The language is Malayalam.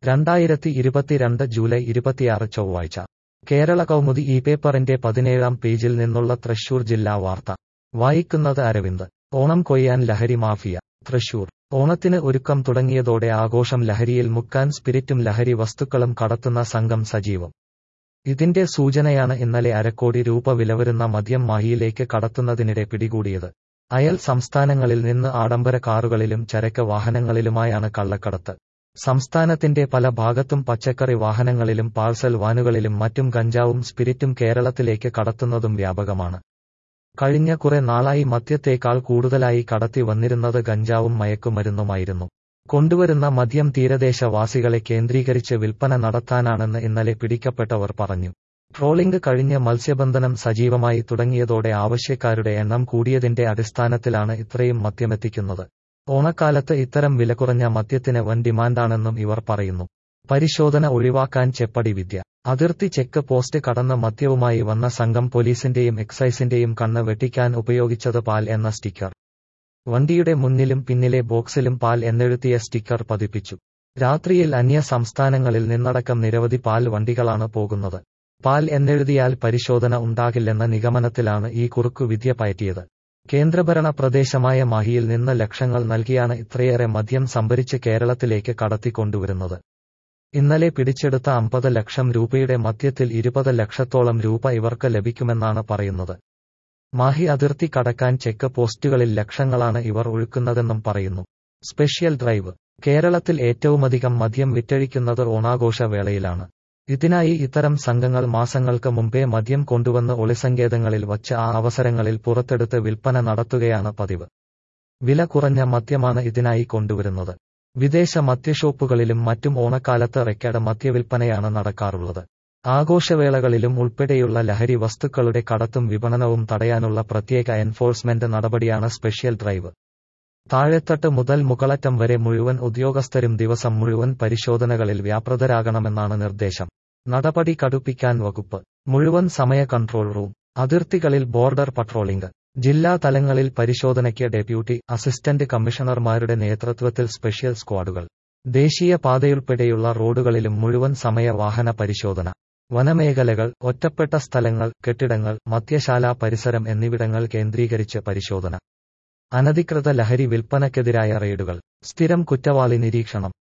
രണ്ടായിരത്തി ഇരുപത്തിരണ്ട് ജൂലൈ ഇരുപത്തിയാറ് ചൊവ്വാഴ്ച കേരള കൗമുദി ഈ പേപ്പറിന്റെ പതിനേഴാം പേജിൽ നിന്നുള്ള തൃശൂർ ജില്ലാ വാർത്ത വായിക്കുന്നത് അരവിന്ദ് ഓണം കൊയ്യാൻ ലഹരി മാഫിയ തൃശൂർ ഓണത്തിന് ഒരുക്കം തുടങ്ങിയതോടെ ആഘോഷം ലഹരിയിൽ മുക്കാൻ സ്പിരിറ്റും ലഹരി വസ്തുക്കളും കടത്തുന്ന സംഘം സജീവം ഇതിന്റെ സൂചനയാണ് ഇന്നലെ അരക്കോടി രൂപ വിലവരുന്ന മദ്യം മാഹിയിലേക്ക് കടത്തുന്നതിനിടെ പിടികൂടിയത് അയൽ സംസ്ഥാനങ്ങളിൽ നിന്ന് ആഡംബര കാറുകളിലും ചരക്ക് വാഹനങ്ങളിലുമായാണ് കള്ളക്കടത്ത് സംസ്ഥാനത്തിന്റെ പല ഭാഗത്തും പച്ചക്കറി വാഹനങ്ങളിലും പാഴ്സൽ വാനുകളിലും മറ്റും ഗഞ്ചാവും സ്പിരിറ്റും കേരളത്തിലേക്ക് കടത്തുന്നതും വ്യാപകമാണ് കഴിഞ്ഞ കുറെ നാളായി മദ്യത്തേക്കാൾ കൂടുതലായി കടത്തി വന്നിരുന്നത് ഗഞ്ചാവും മയക്കുമരുന്നുമായിരുന്നു കൊണ്ടുവരുന്ന മദ്യം തീരദേശവാസികളെ കേന്ദ്രീകരിച്ച് വിൽപ്പന നടത്താനാണെന്ന് ഇന്നലെ പിടിക്കപ്പെട്ടവർ പറഞ്ഞു ട്രോളിംഗ് കഴിഞ്ഞ് മത്സ്യബന്ധനം സജീവമായി തുടങ്ങിയതോടെ ആവശ്യക്കാരുടെ എണ്ണം കൂടിയതിന്റെ അടിസ്ഥാനത്തിലാണ് ഇത്രയും മദ്യമെത്തിക്കുന്നത് ഓണക്കാലത്ത് ഇത്തരം വിലകുറഞ്ഞ മദ്യത്തിന് വൻ ഡിമാൻഡാണെന്നും ഇവർ പറയുന്നു പരിശോധന ഒഴിവാക്കാൻ ചെപ്പടി വിദ്യ അതിർത്തി ചെക്ക് പോസ്റ്റ് കടന്ന് മദ്യവുമായി വന്ന സംഘം പോലീസിന്റെയും എക്സൈസിന്റെയും കണ്ണ് വെട്ടിക്കാൻ ഉപയോഗിച്ചത് പാൽ എന്ന സ്റ്റിക്കർ വണ്ടിയുടെ മുന്നിലും പിന്നിലെ ബോക്സിലും പാൽ എന്നെഴുതിയ സ്റ്റിക്കർ പതിപ്പിച്ചു രാത്രിയിൽ അന്യ സംസ്ഥാനങ്ങളിൽ നിന്നടക്കം നിരവധി പാൽ വണ്ടികളാണ് പോകുന്നത് പാൽ എന്നെഴുതിയാൽ പരിശോധന ഉണ്ടാകില്ലെന്ന നിഗമനത്തിലാണ് ഈ കുറുക്കു വിദ്യ പയറ്റിയത് കേന്ദ്രഭരണ പ്രദേശമായ മാഹിയിൽ നിന്ന് ലക്ഷങ്ങൾ നൽകിയാണ് ഇത്രയേറെ മദ്യം സംഭരിച്ച് കേരളത്തിലേക്ക് കടത്തിക്കൊണ്ടുവരുന്നത് ഇന്നലെ പിടിച്ചെടുത്ത അമ്പത് ലക്ഷം രൂപയുടെ മദ്യത്തിൽ ഇരുപത് ലക്ഷത്തോളം രൂപ ഇവർക്ക് ലഭിക്കുമെന്നാണ് പറയുന്നത് മാഹി അതിർത്തി കടക്കാൻ ചെക്ക് പോസ്റ്റുകളിൽ ലക്ഷങ്ങളാണ് ഇവർ ഒഴുക്കുന്നതെന്നും പറയുന്നു സ്പെഷ്യൽ ഡ്രൈവ് കേരളത്തിൽ ഏറ്റവുമധികം മദ്യം വിറ്റഴിക്കുന്നത് ഓണാഘോഷ വേളയിലാണ് ഇതിനായി ഇത്തരം സംഘങ്ങൾ മാസങ്ങൾക്ക് മുമ്പേ മദ്യം കൊണ്ടുവന്ന് ഒളിസങ്കേതങ്ങളിൽ വച്ച് ആ അവസരങ്ങളിൽ പുറത്തെടുത്ത് വിൽപ്പന നടത്തുകയാണ് പതിവ് വില കുറഞ്ഞ മദ്യമാണ് ഇതിനായി കൊണ്ടുവരുന്നത് വിദേശ മദ്യഷോപ്പുകളിലും മറ്റും ഓണക്കാലത്ത് റെക്കഡ് മദ്യവിൽപ്പനയാണ് നടക്കാറുള്ളത് ആഘോഷവേളകളിലും ഉൾപ്പെടെയുള്ള ലഹരി വസ്തുക്കളുടെ കടത്തും വിപണനവും തടയാനുള്ള പ്രത്യേക എൻഫോഴ്സ്മെന്റ് നടപടിയാണ് സ്പെഷ്യൽ ഡ്രൈവ് താഴെത്തട്ട് മുതൽ മുകളറ്റം വരെ മുഴുവൻ ഉദ്യോഗസ്ഥരും ദിവസം മുഴുവൻ പരിശോധനകളിൽ വ്യാപൃതരാകണമെന്നാണ് നിർദ്ദേശം നടപടി കടുപ്പിക്കാൻ വകുപ്പ് മുഴുവൻ സമയ കൺട്രോൾ റൂം അതിർത്തികളിൽ ബോർഡർ പട്രോളിംഗ് ജില്ലാ തലങ്ങളിൽ പരിശോധനയ്ക്ക് ഡെപ്യൂട്ടി അസിസ്റ്റന്റ് കമ്മീഷണർമാരുടെ നേതൃത്വത്തിൽ സ്പെഷ്യൽ സ്ക്വാഡുകൾ ദേശീയ പാതയുൾപ്പെടെയുള്ള റോഡുകളിലും മുഴുവൻ സമയ വാഹന പരിശോധന വനമേഖലകൾ ഒറ്റപ്പെട്ട സ്ഥലങ്ങൾ കെട്ടിടങ്ങൾ മദ്യശാല പരിസരം എന്നിവിടങ്ങൾ കേന്ദ്രീകരിച്ച് പരിശോധന അനധികൃത ലഹരി വിൽപ്പനയ്ക്കെതിരായ റെയ്ഡുകൾ സ്ഥിരം കുറ്റവാളി നിരീക്ഷണം